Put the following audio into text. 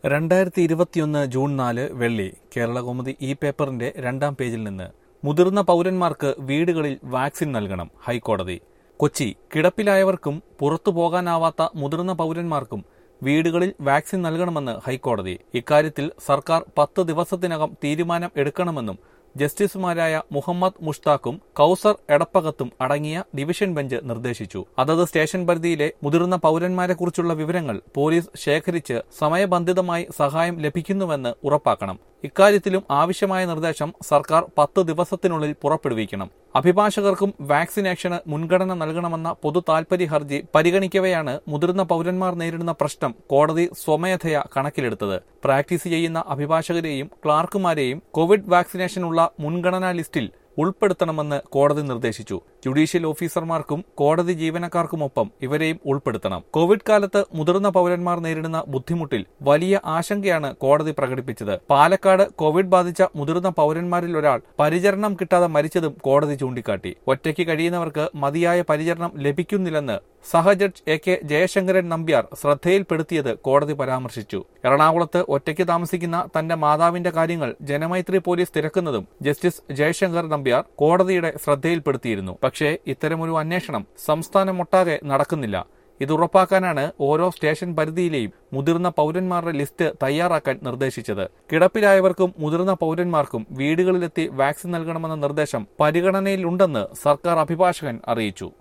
രണ്ടായിരത്തി ഇരുപത്തിയൊന്ന് ജൂൺ നാല് വെള്ളി കേരളകൗമുദി ഇ പേപ്പറിന്റെ രണ്ടാം പേജിൽ നിന്ന് മുതിർന്ന പൗരന്മാർക്ക് വീടുകളിൽ വാക്സിൻ നൽകണം ഹൈക്കോടതി കൊച്ചി കിടപ്പിലായവർക്കും പുറത്തു പോകാനാവാത്ത മുതിർന്ന പൗരന്മാർക്കും വീടുകളിൽ വാക്സിൻ നൽകണമെന്ന് ഹൈക്കോടതി ഇക്കാര്യത്തിൽ സർക്കാർ പത്ത് ദിവസത്തിനകം തീരുമാനം എടുക്കണമെന്നും ജസ്റ്റിസുമാരായ മുഹമ്മദ് മുഷ്താഖും കൌസർ എടപ്പകത്തും അടങ്ങിയ ഡിവിഷൻ ബെഞ്ച് നിർദ്ദേശിച്ചു അതത് സ്റ്റേഷൻ പരിധിയിലെ മുതിർന്ന പൌരന്മാരെക്കുറിച്ചുള്ള വിവരങ്ങൾ പോലീസ് ശേഖരിച്ച് സമയബന്ധിതമായി സഹായം ലഭിക്കുന്നുവെന്ന് ഉറപ്പാക്കണം ഇക്കാര്യത്തിലും ആവശ്യമായ നിർദ്ദേശം സർക്കാർ പത്ത് ദിവസത്തിനുള്ളിൽ പുറപ്പെടുവിക്കണം അഭിഭാഷകർക്കും വാക്സിനേഷന് മുൻഗണന നൽകണമെന്ന പൊതു താൽപര്യ ഹർജി പരിഗണിക്കവെയാണ് മുതിർന്ന പൌരന്മാർ നേരിടുന്ന പ്രശ്നം കോടതി സ്വമേധയാ കണക്കിലെടുത്തത് പ്രാക്ടീസ് ചെയ്യുന്ന അഭിഭാഷകരെയും ക്ലാർക്കുമാരെയും കോവിഡ് വാക്സിനേഷനുള്ള മുൻഗണനാ ലിസ്റ്റിൽ ഉൾപ്പെടുത്തണമെന്ന് കോടതി നിർദ്ദേശിച്ചു ജുഡീഷ്യൽ ഓഫീസർമാർക്കും കോടതി ജീവനക്കാർക്കുമൊപ്പം ഇവരെയും ഉൾപ്പെടുത്തണം കോവിഡ് കാലത്ത് മുതിർന്ന പൌരന്മാർ നേരിടുന്ന ബുദ്ധിമുട്ടിൽ വലിയ ആശങ്കയാണ് കോടതി പ്രകടിപ്പിച്ചത് പാലക്കാട് കോവിഡ് ബാധിച്ച മുതിർന്ന പൌരന്മാരിൽ ഒരാൾ പരിചരണം കിട്ടാതെ മരിച്ചതും കോടതി ചൂണ്ടിക്കാട്ടി ഒറ്റയ്ക്ക് കഴിയുന്നവർക്ക് മതിയായ പരിചരണം ലഭിക്കുന്നില്ലെന്ന് സഹജഡ്ജ് എ കെ ജയശങ്കരൻ നമ്പ്യാർ ശ്രദ്ധയിൽപ്പെടുത്തിയത് കോടതി പരാമർശിച്ചു എറണാകുളത്ത് ഒറ്റയ്ക്ക് താമസിക്കുന്ന തന്റെ മാതാവിന്റെ കാര്യങ്ങൾ ജനമൈത്രി പോലീസ് തിരക്കുന്നതും ജസ്റ്റിസ് ജയശങ്കർ നമ്പ്യാർ കോടതിയുടെ ശ്രദ്ധയിൽപ്പെടുത്തിയിരുന്നു പക്ഷേ ഇത്തരമൊരു അന്വേഷണം സംസ്ഥാനമൊട്ടാകെ നടക്കുന്നില്ല ഇത് ഉറപ്പാക്കാനാണ് ഓരോ സ്റ്റേഷൻ പരിധിയിലെയും മുതിർന്ന പൌരന്മാരുടെ ലിസ്റ്റ് തയ്യാറാക്കാൻ നിർദ്ദേശിച്ചത് കിടപ്പിലായവർക്കും മുതിർന്ന പൌരന്മാർക്കും വീടുകളിലെത്തി വാക്സിൻ നൽകണമെന്ന നിർദ്ദേശം പരിഗണനയിലുണ്ടെന്ന് സർക്കാർ അഭിഭാഷകൻ അറിയിച്ചു